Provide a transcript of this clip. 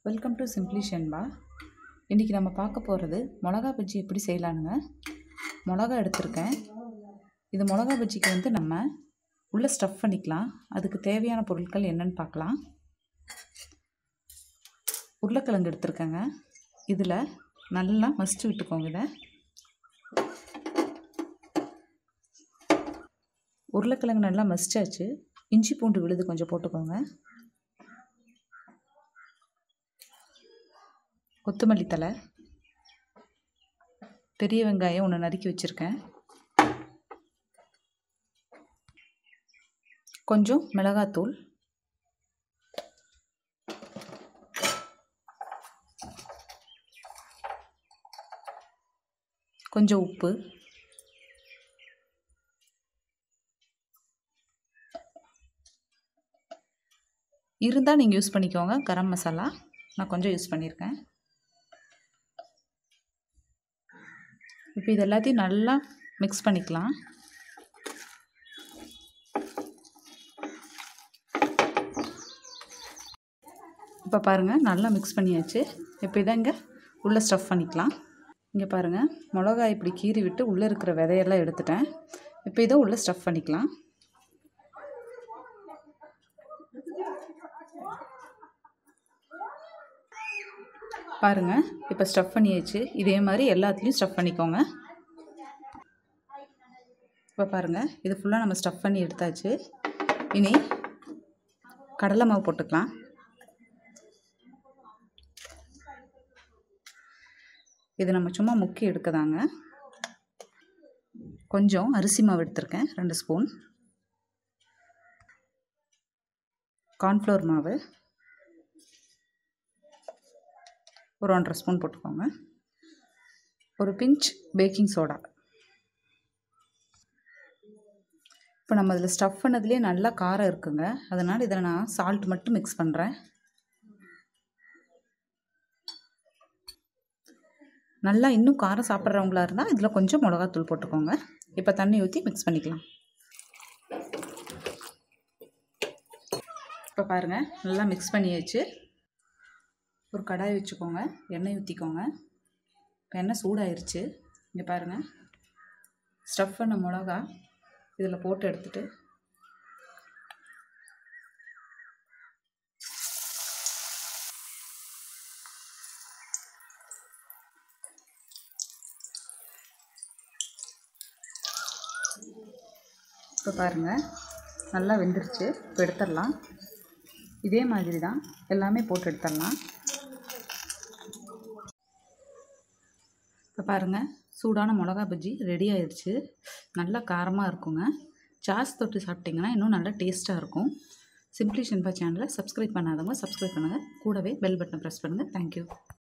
welcome to simply ஷென்பா இன்றைக்கி நம்ம பார்க்க போகிறது மிளகா பஜ்ஜி எப்படி செய்யலானுங்க மிளகா எடுத்திருக்கேன் இது மிளகா பஜ்ஜிக்கு வந்து நம்ம உள்ளே ஸ்டஃப் பண்ணிக்கலாம் அதுக்கு தேவையான பொருட்கள் என்னன்னு பார்க்கலாம் உருளைக்கிழங்கு எடுத்திருக்கேங்க இதில் நல்லா மசிச்சு விட்டுக்கோங்க இதை உருளைக்கிழங்கு நல்லா மசிச்சாச்சு இஞ்சி பூண்டு விழுது கொஞ்சம் போட்டுக்கோங்க கொத்தமல்லி தலை பெரிய வெங்காயம் ஒன்று நறுக்கி வச்சுருக்கேன் கொஞ்சம் மிளகாத்தூள் கொஞ்சம் உப்பு இருந்தால் நீங்கள் யூஸ் பண்ணிக்கோங்க கரம் மசாலா நான் கொஞ்சம் யூஸ் பண்ணியிருக்கேன் இப்போ இது எல்லாத்தையும் நல்லா மிக்ஸ் பண்ணிக்கலாம் இப்போ பாருங்கள் நல்லா மிக்ஸ் பண்ணியாச்சு இப்போ இதை இங்கே உள்ளே ஸ்டஃப் பண்ணிக்கலாம் இங்கே பாருங்கள் மிளகாய் இப்படி கீறி விட்டு உள்ளே இருக்கிற விதையெல்லாம் எடுத்துட்டேன் இப்போ இதை உள்ளே ஸ்டஃப் பண்ணிக்கலாம் பாருங்கள் இப்போ ஸ்டஃப் பண்ணியாச்சு இதே மாதிரி எல்லாத்துலேயும் ஸ்டஃப் பண்ணிக்கோங்க இப்போ பாருங்கள் இது ஃபுல்லாக நம்ம ஸ்டஃப் பண்ணி எடுத்தாச்சு இனி கடலை மாவு போட்டுக்கலாம் இது நம்ம சும்மா முக்கி எடுக்கதாங்க கொஞ்சம் அரிசி மாவு எடுத்திருக்கேன் ரெண்டு ஸ்பூன் கார்ன்ஃப்ளவர் மாவு ஒரு ஒன்றரை ஸ்பூன் போட்டுக்கோங்க ஒரு பிஞ்ச் பேக்கிங் சோடா இப்போ நம்ம இதில் ஸ்டஃப் பண்ணதுலேயே நல்லா காரம் இருக்குங்க அதனால் இதில் நான் சால்ட் மட்டும் மிக்ஸ் பண்ணுறேன் நல்லா இன்னும் காரம் சாப்பிட்றவங்களா இருந்தால் இதில் கொஞ்சம் மிளகாத்தூள் போட்டுக்கோங்க இப்போ தண்ணி ஊற்றி மிக்ஸ் பண்ணிக்கலாம் இப்போ பாருங்கள் நல்லா மிக்ஸ் பண்ணியாச்சு ஒரு கடாய் வச்சுக்கோங்க எண்ணெய் ஊற்றிக்கோங்க இப்போ எண்ணெய் சூடாயிருச்சு இங்கே பாருங்கள் ஸ்டஃப் பண்ண மிளகா இதில் போட்டு எடுத்துட்டு இப்போ பாருங்கள் நல்லா வெந்துருச்சு இப்போ எடுத்துடலாம் இதே மாதிரி தான் எல்லாமே போட்டு எடுத்துடலாம் இப்போ பாருங்கள் சூடான மிளகா பஜ்ஜி ரெடி ஆயிடுச்சு நல்லா காரமாக இருக்குங்க சாஸ் தொட்டு சாப்பிட்டிங்கன்னா இன்னும் நல்லா டேஸ்ட்டாக இருக்கும் சிம்ப்ளி ஷென்பா சேனலை சப்ஸ்கிரைப் பண்ணாதவங்க சப்ஸ்கிரைப் பண்ணுங்கள் கூடவே பெல் பட்டனை ப்ரெஸ் பண்ணுங்கள் தேங்க்யூ